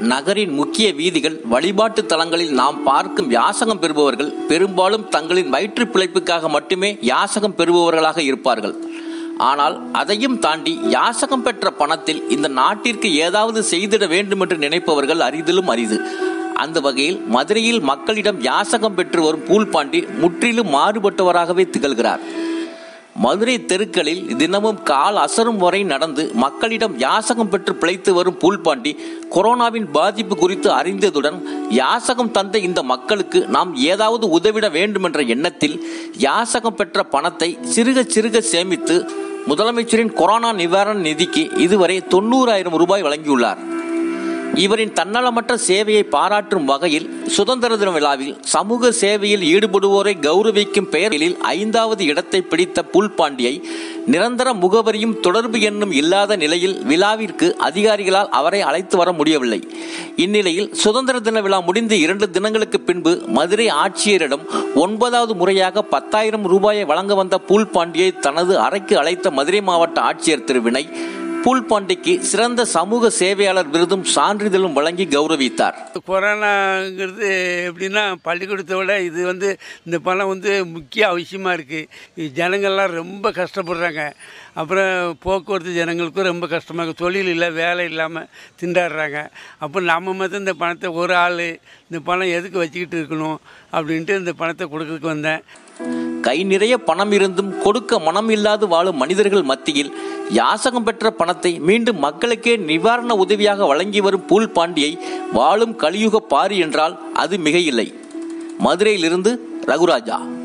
நகரின் முக்கிய வீதிகள் வழிபாட்டு தலங்களில் நாம் பார்க்கும் யாசகம் பெறுபவர்கள் பெரும்பாலும் தங்களின் வயிற்று பிழைப்புக்காக மட்டுமே யாசகம் பெறுபவர்களாக இருப்பார்கள் ஆனால் அதையும் தாண்டி யாசகம் பெற்ற பணத்தில் இந்த நாட்டிற்கு ஏதாவது செய்திட வேண்டும் என்று நினைப்பவர்கள் அரிதிலும் அரிது அந்த வகையில் மதுரையில் மக்களிடம் யாசகம் பெற்று வரும் பூல்பாண்டி முற்றிலும் மாறுபட்டவராகவே திகழ்கிறார் மதுரை தெருக்களில் தினமும் கால் அசரும் வரை நடந்து மக்களிடம் யாசகம் பெற்று பிழைத்து வரும் பூல்பாண்டி கொரோனாவின் பாதிப்பு குறித்து அறிந்ததுடன் யாசகம் தந்த இந்த மக்களுக்கு நாம் ஏதாவது உதவிட வேண்டும் என்ற எண்ணத்தில் யாசகம் பெற்ற பணத்தை சிறுக சிறுக சேமித்து முதலமைச்சரின் கொரோனா நிவாரண நிதிக்கு இதுவரை தொண்ணூறாயிரம் ரூபாய் வழங்கியுள்ளார் இவரின் தன்னலமற்ற சேவையை பாராட்டும் வகையில் சுதந்திர தின விழாவில் சமூக சேவையில் ஈடுபடுவோரை கௌரவிக்கும் பெயரில் ஐந்தாவது இடத்தை பிடித்த புல்பாண்டியை நிரந்தர முகவரியும் தொடர்பு எண்ணும் இல்லாத நிலையில் விழாவிற்கு அதிகாரிகளால் அவரை அழைத்து வர முடியவில்லை இந்நிலையில் சுதந்திர தின விழா முடிந்து இரண்டு தினங்களுக்கு பின்பு மதுரை ஆட்சியரிடம் ஒன்பதாவது முறையாக பத்தாயிரம் ரூபாயை வழங்க வந்த பூல்பாண்டியை தனது அறைக்கு அழைத்த மதுரை மாவட்ட ஆட்சியர் திரு வினய் பூல்பாண்டிக்கு சிறந்த சமூக சேவையாளர் விருதும் சான்றிதழும் வழங்கி கௌரவித்தார் கொரோனாங்கிறது எப்படின்னா பள்ளிக்கூடத்தை விட இது வந்து இந்த பணம் வந்து முக்கிய அவசியமாக இருக்குது ஜனங்கள்லாம் ரொம்ப கஷ்டப்படுறாங்க அப்புறம் போக்குவரத்து ஜனங்களுக்கும் ரொம்ப கஷ்டமாக இருக்குது தொழில் இல்லை வேலை இல்லாமல் திண்டாடுறாங்க அப்போ நம்ம மட்டும் இந்த பணத்தை ஒரு ஆள் இந்த பணம் எதுக்கு வச்சுக்கிட்டு இருக்கணும் அப்படின்ட்டு இந்த பணத்தை கொடுக்கறதுக்கு வந்தேன் கை நிறைய பணம் இருந்தும் கொடுக்க மனம் இல்லாது வாழும் மனிதர்கள் மத்தியில் யாசகம் பெற்ற பணத்தை மீண்டும் மக்களுக்கே நிவாரண உதவியாக வழங்கி வரும் பூல் பாண்டியை வாழும் கலியுக பாரி என்றால் அது மிகையில்லை மதுரையிலிருந்து ரகுராஜா